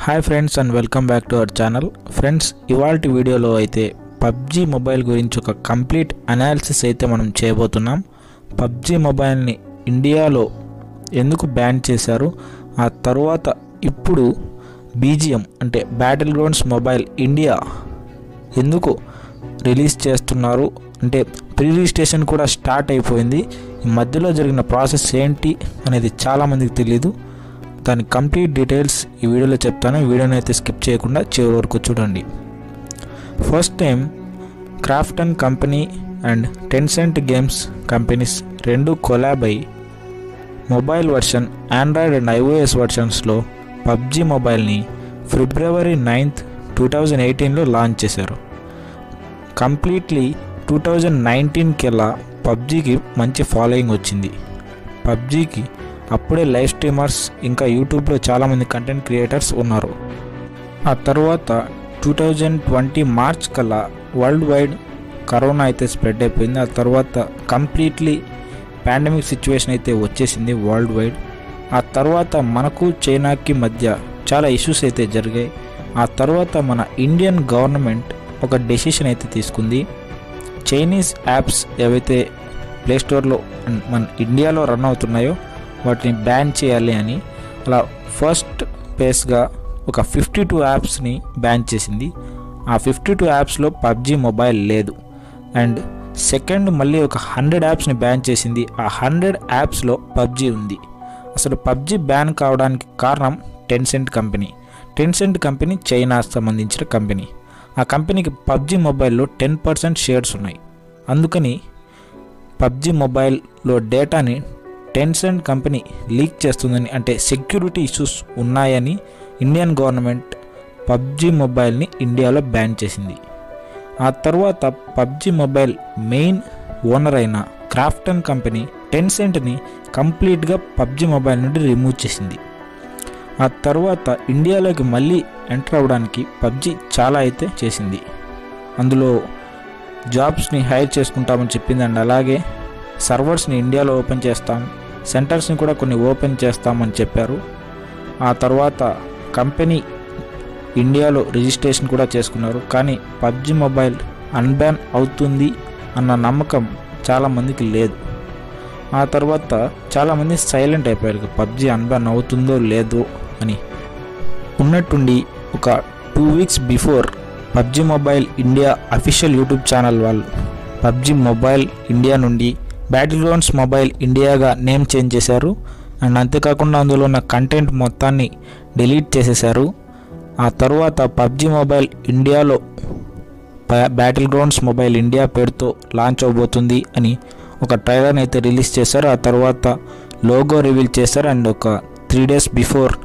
hi friends and welcome back to our channel friends ఇవాళ వీడియోలో అయితే పబ్జీ మొబైల్ గురించి ఒక కంప్లీట్ అనాలిసిస్ అయితే మనం చేయబోతున్నాం పబ్జీ మొబైల్ని ఇండియాలో ఎందుకు బ్యాన్ చేశారు ఆ తర్వాత ఇప్పుడు బీజిఎం అంటే బ్యాటిల్ గ్రౌండ్స్ మొబైల్ ఇండియా ఎందుకు రిలీజ్ చేస్తున్నారు అంటే ప్రీ రిజిస్ట్రేషన్ కూడా స్టార్ట్ అయిపోయింది ఈ మధ్యలో జరిగిన ప్రాసెస్ ఏంటి అనేది చాలామందికి తెలియదు దాని కంప్లీట్ డీటెయిల్స్ ఈ వీడియోలో చెప్తాను ఈ వీడియోని అయితే స్కిప్ చేయకుండా చివరి వరకు చూడండి first time Krafton company and Tencent games companies రెండు కొలాబ్ అయి mobile version Android and iOS వర్షన్స్లో పబ్జీ మొబైల్ని ఫిబ్రవరి నైన్త్ టూ థౌజండ్ ఎయిటీన్లో లాంచ్ చేశారు కంప్లీట్లీ టూ థౌజండ్ నైన్టీన్కెల్లా పబ్జీకి మంచి ఫాలోయింగ్ వచ్చింది పబ్జీకి అప్పుడే లైవ్ స్ట్రీమర్స్ ఇంకా యూట్యూబ్లో చాలామంది కంటెంట్ క్రియేటర్స్ ఉన్నారు ఆ తర్వాత టూ థౌజండ్ ట్వంటీ మార్చ్ కల్లా వరల్డ్ వైడ్ కరోనా అయితే స్ప్రెడ్ అయిపోయింది ఆ తర్వాత కంప్లీట్లీ పాండమిక్ సిచ్యువేషన్ అయితే వచ్చేసింది వరల్డ్ వైడ్ ఆ తర్వాత మనకు చైనాకి మధ్య చాలా ఇష్యూస్ అయితే జరిగాయి ఆ తర్వాత మన ఇండియన్ గవర్నమెంట్ ఒక డెసిషన్ అయితే తీసుకుంది చైనీస్ యాప్స్ ఏవైతే ప్లేస్టోర్లో మన ఇండియాలో రన్ అవుతున్నాయో వాటిని బ్యాన్ చేయాలి అని అలా ఫస్ట్ పేస్గా ఒక ఫిఫ్టీ టూ యాప్స్ని బ్యాన్ చేసింది ఆ ఫిఫ్టీ టూ యాప్స్లో పబ్జీ మొబైల్ లేదు అండ్ సెకండ్ మళ్ళీ ఒక హండ్రెడ్ యాప్స్ని బ్యాన్ చేసింది ఆ హండ్రెడ్ యాప్స్లో పబ్జీ ఉంది అసలు పబ్జీ బ్యాన్ కావడానికి కారణం టెన్సెంట్ కంపెనీ టెన్సెంట్ కంపెనీ చైనాకు సంబంధించిన కంపెనీ ఆ కంపెనీకి పబ్జీ మొబైల్లో టెన్ పర్సెంట్ షేర్స్ ఉన్నాయి అందుకని పబ్జీ మొబైల్లో డేటాని టెన్సెంట్ కంపెనీ లీక్ చేస్తుందని అంటే సెక్యూరిటీ ఇష్యూస్ ఉన్నాయని ఇండియన్ గవర్నమెంట్ పబ్జీ మొబైల్ని ఇండియాలో బ్యాన్ చేసింది ఆ తర్వాత పబ్జీ మొబైల్ మెయిన్ ఓనర్ అయిన క్రాఫ్టన్ కంపెనీ టెన్సెంట్ని కంప్లీట్గా పబ్జీ మొబైల్ నుండి రిమూవ్ చేసింది ఆ తర్వాత ఇండియాలోకి మళ్ళీ ఎంటర్ అవ్వడానికి పబ్జీ చాలా అయితే చేసింది అందులో జాబ్స్ని హైర్ చేసుకుంటామని చెప్పింది అండ్ అలాగే సర్వర్స్ని ఇండియాలో ఓపెన్ చేస్తాం సెంటర్స్ని కూడా కొన్ని ఓపెన్ చేస్తామని చెప్పారు ఆ తర్వాత కంపెనీ ఇండియాలో రిజిస్ట్రేషన్ కూడా చేసుకున్నారు కానీ పబ్జి మొబైల్ అన్బ్యాన్ అవుతుంది అన్న నమ్మకం చాలామందికి లేదు ఆ తర్వాత చాలామంది సైలెంట్ అయిపోయారు పబ్జి అన్బ్యాన్ అవుతుందో లేదో అని ఉన్నట్టుండి ఒక two weeks before PUBG mobile India official YouTube channel వాళ్ళు పబ్జి మొబైల్ ఇండియా నుండి బ్యాటిల్ గ్రౌండ్స్ మొబైల్ ఇండియాగా నేమ్ చేంజ్ చేశారు అండ్ అంతేకాకుండా అందులో ఉన్న కంటెంట్ మొత్తాన్ని డిలీట్ చేసేశారు ఆ తర్వాత పబ్జి మొబైల్ ఇండియాలో బ్యాటిల్ గ్రౌండ్స్ మొబైల్ ఇండియా పేరుతో లాంచ్ అవబోతుంది అని ఒక ట్రైలర్ని అయితే రిలీజ్ చేశారు ఆ తర్వాత లోగో రివీల్ చేశారు అండ్ ఒక త్రీ డేస్ బిఫోర్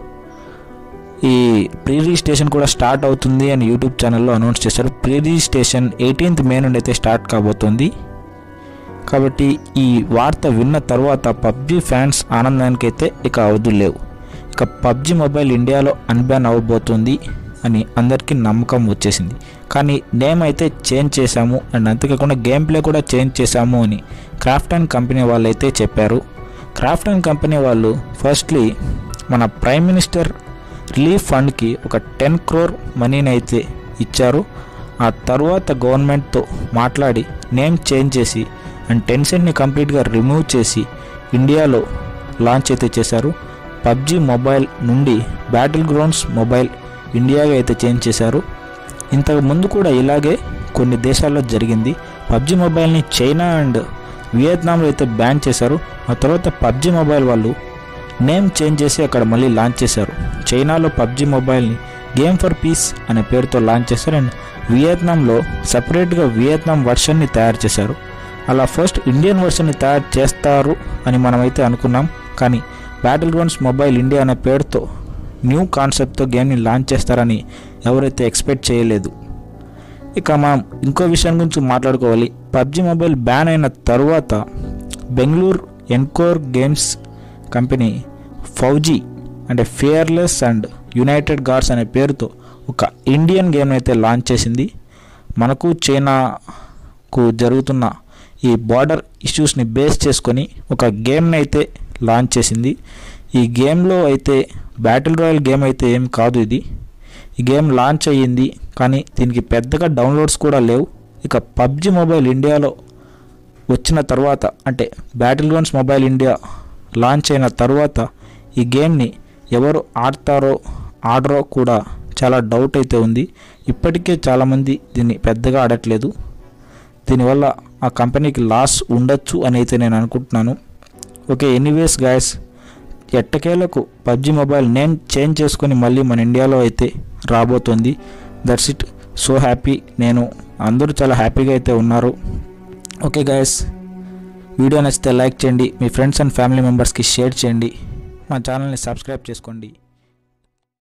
ఈ ప్రీ రిజిస్ట్రేషన్ కూడా స్టార్ట్ అవుతుంది అని యూట్యూబ్ ఛానల్లో అనౌన్స్ చేశారు ప్రీ రిజిస్ట్రేషన్ ఎయిటీన్త్ మే నుండి అయితే స్టార్ట్ కాబోతుంది కాబట్టి ఈ వార్త విన్న తర్వాత పబ్జి ఫ్యాన్స్ ఆనందానికి అయితే ఇక అవధులు లేవు ఇక పబ్జి మొబైల్ ఇండియాలో అన్బ్యాన్ అవ్వబోతుంది అని అందరికీ నమ్మకం వచ్చేసింది కానీ నేమ్ అయితే చేంజ్ చేశాము అండ్ అంతేకాకుండా గేమ్ ప్లే కూడా చేంజ్ చేశాము అని క్రాఫ్ట్ అండ్ కంపెనీ వాళ్ళు అయితే చెప్పారు క్రాఫ్ట్ అండ్ కంపెనీ వాళ్ళు ఫస్ట్లీ మన ప్రైమ్ మినిస్టర్ రిలీఫ్ ఫండ్కి ఒక టెన్ క్రోర్ మనీని అయితే ఇచ్చారు ఆ తర్వాత గవర్నమెంట్తో మాట్లాడి నేమ్ చేంజ్ చేసి అండ్ టెన్సెంట్ని కంప్లీట్గా రిమూవ్ చేసి ఇండియాలో లాంచ్ అయితే చేశారు పబ్జి మొబైల్ నుండి బ్యాటిల్ గ్రౌండ్స్ మొబైల్ ఇండియాగా అయితే చేంజ్ చేశారు ఇంతకు ముందు కూడా ఇలాగే కొన్ని దేశాల్లో జరిగింది పబ్జి మొబైల్ని చైనా అండ్ వియత్నాంలో అయితే బ్యాన్ చేశారు ఆ తర్వాత పబ్జి మొబైల్ వాళ్ళు నేమ్ చేంజ్ చేసి అక్కడ మళ్ళీ లాంచ్ చేశారు చైనాలో పబ్జి మొబైల్ని గేమ్ ఫర్ పీస్ అనే పేరుతో లాంచ్ చేశారు అండ్ వియత్నాంలో సపరేట్గా వియత్నాం వర్షన్ని తయారు చేశారు అలా ఫస్ట్ ఇండియన్ వర్షన్ని తయారు చేస్తారు అని మనమైతే అనుకున్నాం కానీ బ్యాటిల్ గ్రౌండ్స్ మొబైల్ ఇండియా అనే పేరుతో న్యూ కాన్సెప్ట్తో గేమ్ని లాంచ్ చేస్తారని ఎవరైతే ఎక్స్పెక్ట్ చేయలేదు ఇక మనం ఇంకో విషయం గురించి మాట్లాడుకోవాలి పబ్జి మొబైల్ బ్యాన్ అయిన తరువాత Bengaluru nCore games company FAUG అంటే ఫియర్లెస్ అండ్ యునైటెడ్ గార్డ్స్ అనే పేరుతో ఒక ఇండియన్ గేమ్ అయితే లాంచ్ చేసింది మనకు చైనాకు జరుగుతున్న ఈ బార్డర్ ఇష్యూస్ని బేస్ చేసుకొని ఒక గేమ్ని అయితే లాంచ్ చేసింది ఈ గేమ్లో అయితే బ్యాటిల్ రాయల్ గేమ్ అయితే ఏం కాదు ఇది ఈ గేమ్ లాంచ్ అయ్యింది కానీ దీనికి పెద్దగా డౌన్లోడ్స్ కూడా లేవు ఇక పబ్జి మొబైల్ ఇండియాలో వచ్చిన తర్వాత అంటే battle grounds mobile India launch అయిన తర్వాత ఈ గేమ్ని ఎవరు ఆడతారో ఆడరో కూడా చాలా డౌట్ అయితే ఉంది ఇప్పటికే చాలామంది దీన్ని పెద్దగా ఆడట్లేదు దీనివల్ల ఆ కంపెనీకి లాస్ ఉండొచ్చు అని అయితే నేను అనుకుంటున్నాను ఓకే ఎనీవేస్ గాయస్ ఎట్టకేలకు పబ్జి మొబైల్ నేమ్ చేంజ్ చేసుకొని మళ్ళీ మన ఇండియాలో అయితే రాబోతుంది దట్స్ ఇట్ సో హ్యాపీ నేను అందరూ చాలా హ్యాపీగా అయితే ఉన్నారు ఓకే గాయస్ వీడియో నచ్చితే లైక్ చేయండి మీ ఫ్రెండ్స్ అండ్ ఫ్యామిలీ మెంబర్స్కి షేర్ చేయండి మా ఛానల్ని సబ్స్క్రైబ్ చేసుకోండి